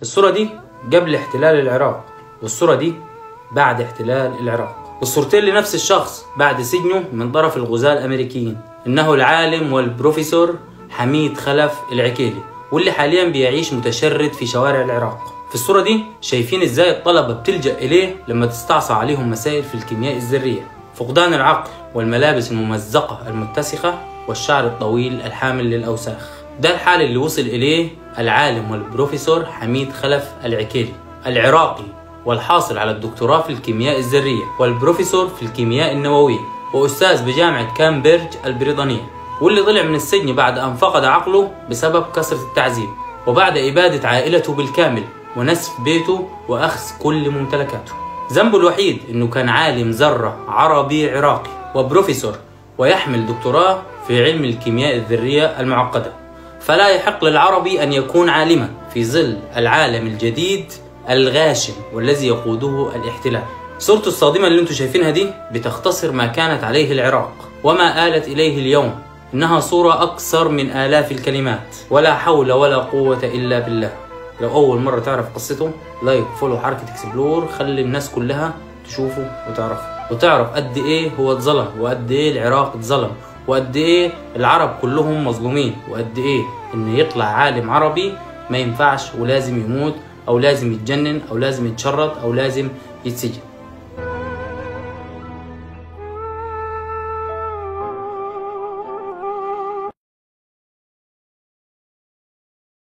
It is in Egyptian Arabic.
الصورة دي قبل احتلال العراق والصورة دي بعد احتلال العراق والصورتين لنفس الشخص بعد سجنه من طرف الغزاة الأمريكيين إنه العالم والبروفيسور حميد خلف العكيلي واللي حاليا بيعيش متشرد في شوارع العراق في الصورة دي شايفين ازاي الطلبة بتلجأ إليه لما تستعصى عليهم مسائل في الكيمياء الذرية فقدان العقل والملابس الممزقة المتسخة والشعر الطويل الحامل للأوساخ ده الحال اللي وصل إليه العالم والبروفيسور حميد خلف العكيلي العراقي والحاصل على الدكتوراه في الكيمياء الذرية والبروفيسور في الكيمياء النووية وأستاذ بجامعة كامبريدج البريطانية واللي طلع من السجن بعد أن فقد عقله بسبب كثرة التعذيب وبعد إبادة عائلته بالكامل ونسف بيته وأخذ كل ممتلكاته ذنبه الوحيد أنه كان عالم ذرة عربي عراقي وبروفيسور ويحمل دكتوراه في علم الكيمياء الذرية المعقدة فلا يحق للعربي أن يكون عالما في ظل العالم الجديد الغاشم والذي يقوده الاحتلال صورته الصادمة اللي انتم شايفينها دي بتختصر ما كانت عليه العراق وما آلت إليه اليوم إنها صورة أكثر من آلاف الكلمات ولا حول ولا قوة إلا بالله لو أول مرة تعرف قصته لايك فولو حركة اكسبلور خلي الناس كلها تشوفه وتعرفه وتعرف قد إيه هو اتظلم وقد إيه العراق اتظلم وقد إيه العرب كلهم مظلومين وقد إيه إن يطلع عالم عربي ما ينفعش ولازم يموت أو لازم يتجنن أو لازم يتشرد أو لازم يتسجن